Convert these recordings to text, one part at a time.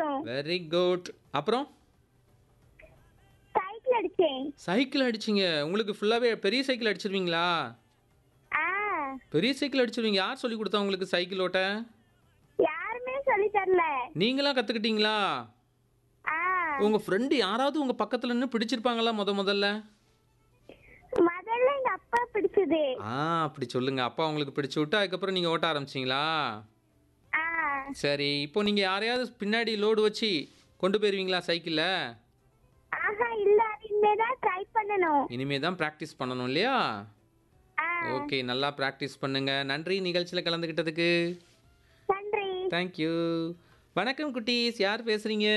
அடிச்சோம் very good அப்புறம் cycle அடிச்சேன் cycle அடிச்சிங்க உங்களுக்கு ஃபுல்லாகவே பெரிய சைக்கிள் அடிச்சிருவீங்களா ஆ பெரிய சைக்கிள் அடிச்சிருவீங்க யார் சொல்லி கொடுத்தா உங்களுக்கு சைக்கிள் ஓட்ட யாருமே சொல்லி தரல நீங்களா கற்றுக்கிட்டீங்களா ஆ உங்கள் ஃப்ரெண்டு யாராவது உங்கள் பக்கத்தில் நின்று பிடிச்சிருப்பாங்களா முத முதல்ல முதல்ல எங்க அப்பா பிடிச்சது ஆ அப்படி சொல்லுங்க அப்பா உங்களுக்கு பிடிச்சி விட்டு அதுக்கப்புறம் நீங்கள் ஓட்ட ஆரம்பிச்சிங்களா ஆ சரி இப்போ நீங்கள் யாரையாவது பின்னாடி லோடு வச்சு கொண்டு போயிருவீங்களா சைக்கிளில் ஆஹா இல்ல அது இனிமேதான் ட்ரை பண்ணணும் இனிமே தான் ப்ராக்டிஸ் பண்ணணும் இல்லையா ஆ ஓகே நல்லா ப்ராக்டிஸ் பண்ணுங்க நன்றி நிகழ்ச்சியில் கலந்துக்கிட்டதுக்கு நன்றி தேங்க்யூ வணக்கம் குட்டீஸ் யார் பேசுறீங்க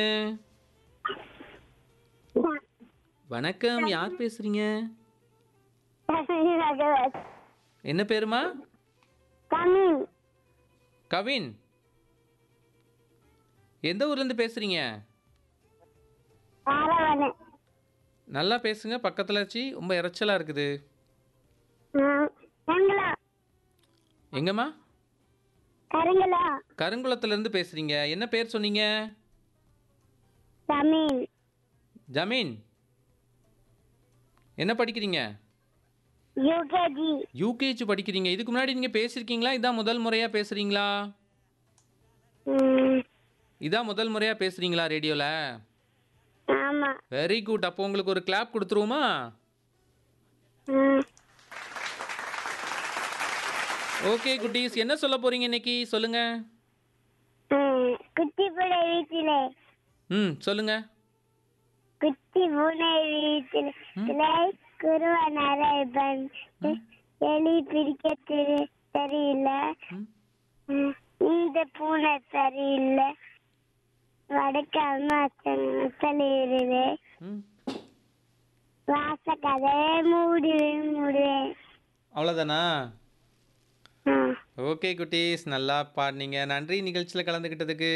வணக்கம் யார் பேசுறீங்க என்ன பேருமா தமிழ் கவின் எந்த ஊர்லேருந்து பேசுறீங்க ஆரவணன் நல்லா பேசுங்க பக்கத்தில் வச்சு ரொம்ப இறைச்சலாக இருக்குது எங்களா எங்கம்மா கருங்களா கருங்குளத்துலேருந்து பேசுறீங்க என்ன பேர் சொன்னீங்க தமிழ் ஜமீன் என்ன படிக்கிறீங்க யூகேஜி யூகேஜி படிக்கிறீங்க இதுக்கு முன்னாடி நீங்கள் பேசியிருக்கீங்களா இதான் முதல் முறையாக பேசுகிறீங்களா இதான் முதல் முறையாக பேசுகிறீங்களா ரேடியோவில் ஆமா வெரி குட் அப்போ உங்களுக்கு ஒரு கிளாப் கொடுத்துருவோமா ம். ஓகே குட்டீஸ் என்ன சொல்ல போறீங்க இன்னைக்கு சொல்லுங்க ம். குட்டி பூனை வீட்டிலே ம் சொல்லுங்க குட்டி பூனை வீட்டிலே குருவ நரைபன் எலி பிடிக்க தெரி- தெரியல ம். ம். இந்த பூனை சரியில்லை வடக்கு அம்மா சொல்லிடுது ம் வாச கதையை மூடுவேன் மூடுவேன் அவ்வளோதானா ஆ. ஓகே குட்டீஸ் நல்லா பாடினீங்க நன்றி நிகழ்ச்சியில் கலந்துக்கிட்டதுக்கு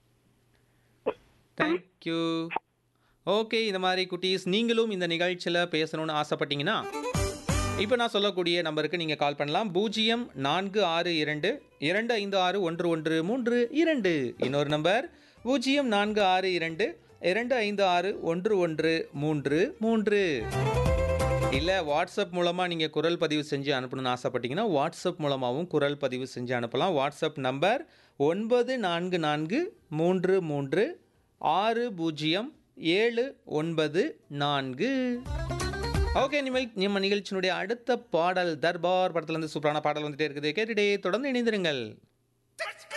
தேங்க்யூ ஓகே இந்த மாதிரி குட்டீஸ் நீங்களும் இந்த நிகழ்ச்சியில் பேசணும்னு ஆசைப்பட்டீங்கன்னா இப்போ நான் சொல்லக்கூடிய நம்பருக்கு நீங்கள் கால் பண்ணலாம் பூஜ்ஜியம் நான்கு ஆறு இரண்டு இரண்டு ஐந்து ஆறு ஒன்று ஒன்று மூன்று இரண்டு இன்னொரு நம்பர் பூஜ்ஜியம் நான்கு ஆறு இரண்டு இரண்டு ஐந்து ஆறு ஒன்று ஒன்று மூன்று மூன்று இல்லை வாட்ஸ்அப் மூலமாக நீங்கள் குரல் பதிவு செஞ்சு அனுப்பணும்னு ஆசைப்பட்டீங்கன்னா வாட்ஸ்அப் மூலமாகவும் குரல் பதிவு செஞ்சு அனுப்பலாம் வாட்ஸ்அப் நம்பர் ஒன்பது நான்கு நான்கு மூன்று மூன்று ஆறு பூஜ்ஜியம் ஏழு ஒன்பது நான்கு ஓகே நிமல் நம்ம நிகழ்ச்சியினுடைய அடுத்த பாடல் தர்பார் படத்துலேருந்து சூப்பரான பாடல் வந்துட்டே இருக்குது கேட்டுட்டே தொடர்ந்து இணைந்திருங்கள்